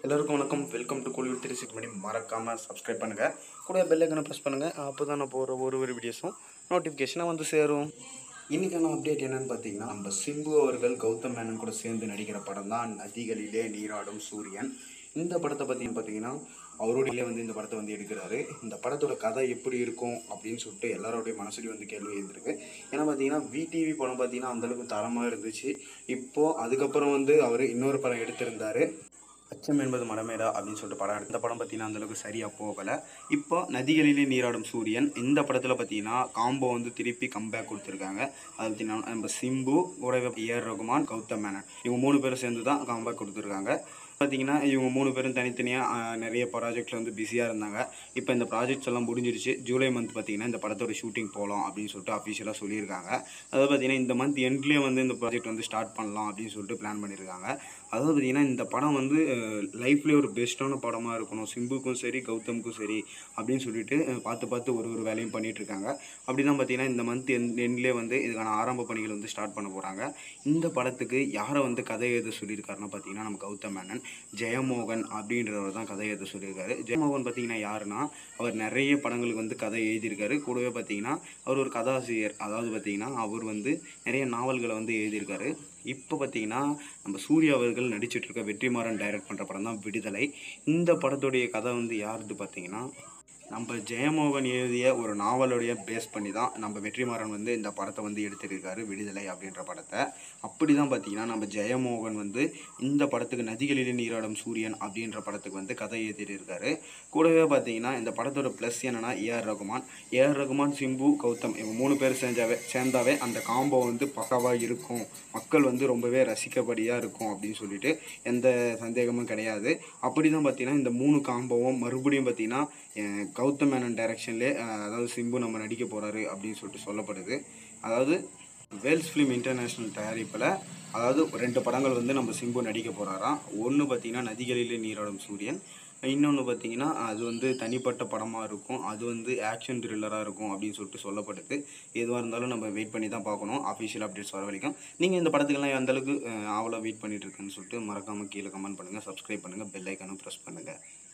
எல்லாருக்கும் வணக்கம் welcome to Kollywood three six மணி மறக்காமல் சப்ஸ்கிரைப் பண்ணுங்கள் கூட பெல்லைக்கனை ப்ரெஸ் பண்ணுங்கள் அப்போ தான் நான் போகிற ஒரு ஒரு வீடியோஸும் நோட்டிஃபிகேஷனாக வந்து சேரும் இன்றைக்கான அப்டேட் என்னன்னு பார்த்தீங்கன்னா நம்ம சிம்பு அவர்கள் கௌதம் மேனன் கூட சேர்ந்து நடிக்கிற படம் தான் நதிகளிலே நீராடும் சூரியன் இந்த படத்தை பற்றி பார்த்தீங்கன்னா அவருடைய வந்து இந்த படத்தை வந்து எடுக்கிறாரு இந்த படத்தோட கதை எப்படி இருக்கும் அப்படின்னு சொல்லிட்டு எல்லாரோடைய மனசுலையும் வந்து கேள்வி இருந்திருக்கு ஏன்னா பார்த்தீங்கன்னா விடிவி படம் பார்த்தீங்கன்னா அந்தளவுக்கு தரமாக இருந்துச்சு இப்போது அதுக்கப்புறம் வந்து அவர் இன்னொரு படம் எடுத்திருந்தாரு அச்சம் என்பது மடமேடா அப்படின்னு சொல்லிட்டு படம் எடுத்த படம் பார்த்தீங்கன்னா அந்தளவுக்கு சரியாக போகலை இப்போ நதிகளிலே நீராடும் சூரியன் இந்த படத்தில் பார்த்தீங்கன்னா காம்போ வந்து திருப்பி கம்பேக் கொடுத்துருக்காங்க அது பார்த்தீங்கன்னா நம்ம சிம்பு கூடவே ஏஆர் ரகுமான் கௌதம் மேனன் இவங்க மூணு பேரும் சேர்ந்து தான் காம்பேக் கொடுத்துருக்காங்க பார்த்தீங்கன்னா இவங்க மூணு பேரும் தனித்தனியாக நிறைய ப்ராஜெக்ட்ஸில் வந்து பிஸியாக இருந்தாங்க இப்போ இந்த ப்ராஜெக்ட்ஸ் எல்லாம் முடிஞ்சிருச்சு ஜூலை மந்த் பார்த்தீங்கன்னா இந்த படத்தோட ஷூட்டிங் போகலாம் அப்படின்னு சொல்லிட்டு அஃபிஷியலாக சொல்லியிருக்காங்க அதாவது பார்த்தீங்கன்னா இந்த மந்த் எண்ட்லேயே வந்து இந்த ப்ராஜெக்ட் வந்து ஸ்டார்ட் பண்ணலாம் அப்படின்னு சொல்லிட்டு பிளான் பண்ணியிருக்காங்க அதாவது பார்த்தீங்கன்னா இந்த படம் வந்து லைஃப்லேயே ஒரு பெஸ்ட்டான படமாக இருக்கணும் சிம்புக்கும் சரி கௌதமுக்கும் சரி அப்படின்னு சொல்லிட்டு அஹ், பார்த்து பார்த்து ஒரு ஒரு வேலையும் பண்ணிட்டு இருக்காங்க அப்படி தான் பார்த்தீங்கன்னா இந்த மந்த் எண்ட் எண்ட்லேயே வந்து இதுக்கான ஆரம்ப பணிகள் வந்து ஸ்டார்ட் பண்ண போகிறாங்க இந்த படத்துக்கு யாரை வந்து கதை எழுத சொல்லியிருக்காருன்னா பார்த்தீங்கன்னா நம்ம கௌதம் மேனன் ஜெயமோகன் அப்படின்றவர் தான் கதை எழுத சொல்லியிருக்காரு ஜெயமோகன் பார்த்தீங்கன்னா யாருன்னா அவர் நிறைய படங்களுக்கு வந்து கதை எழுதியிருக்காரு கூடவே பார்த்தீங்கன்னா அவர் ஒரு கதாசிரியர் அதாவது பார்த்தீங்கன்னா அவர் வந்து நிறைய நாவல்களை வந்து எழுதியிருக்காரு இப்போ பார்த்தீங்கன்னா நம்ம சூர்யா அவர்கள் நடிச்சிட்டு இருக்க வெற்றிமாறன் டைரக்ட் பண்ணுற படம் தான் விடுதலை இந்த படத்துடைய கதை வந்து யாருது பார்த்தீங்கன்னா நம்ம ஜெயமோகன் எழுதிய ஒரு நாவலுடைய பேஸ் பண்ணி தான் நம்ம வெற்றிமாறன் வந்து இந்த படத்தை வந்து எடுத்திருக்காரு விடுதலை அப்படின்ற படத்தை அப்படி தான் பார்த்தீங்கன்னா நம்ம ஜெயமோகன் வந்து இந்த படத்துக்கு நதிகளிலே நீராடும் சூரியன் அப்படின்ற படத்துக்கு வந்து கதை எழுதியிருக்காரு கூடவே பார்த்தீங்கன்னா இந்த படத்தோட ப்ளஸ் என்னன்னா ஏஆர் ரகுமான் ஏஆர் ரகுமான் சிம்பு கௌதம் இவங்க மூணு பேர் சேர்ந்தாவே சேர்ந்தாவே அந்த காம்போ வந்து பக்காவாக இருக்கும் மக்கள் வந்து ரொம்பவே ரசிக்கபடியாக இருக்கும் அப்படின்னு சொல்லிட்டு எந்த சந்தேகமும் கிடையாது அப்படி தான் பார்த்தீங்கன்னா இந்த மூணு காம்போவும் மறுபடியும் பார்த்தீங்கன்னா அஹ், கௌதம் மேனன் டைரக்ஷன்லே அதாவது சிம்பு நம்ம நடிக்க போகிறாரு அப்படின்னு சொல்லிட்டு சொல்லப்படுது அதாவது வேல்ஸ் ஃபிலிம் இன்டர்நேஷ்னல் தயாரிப்பில் அதாவது ரெண்டு படங்கள் வந்து நம்ம சிம்பு நடிக்க போகிறாராம் ஒன்று பார்த்தீங்கன்னா நதிகளிலே நீராடும் சூரியன் இன்னொன்று பார்த்தீங்கன்னா அது வந்து தனிப்பட்ட படமாக இருக்கும் அது வந்து ஆக்ஷன் த்ரில்லராக இருக்கும் அப்படின்னு சொல்லிட்டு சொல்லப்படுது எதுவாக இருந்தாலும் நம்ம வெயிட் பண்ணி தான் பார்க்கணும் அஃபிஷியல் அப்டேட்ஸ் வர வரைக்கும் நீங்கள் இந்த படத்துக்கெல்லாம் எந்த அளவுக்கு அஹ், ஆவலாக வெயிட் பண்ணிட்டு இருக்குன்னு சொல்லிட்டு மறக்காமல் கீழே கமெண்ட் பண்ணுங்கள் சப்ஸ்கிரைப் பண்ணுங்கள் பெல் ஐக்கானும் ப்ரெஸ் பண்ணுங்கள்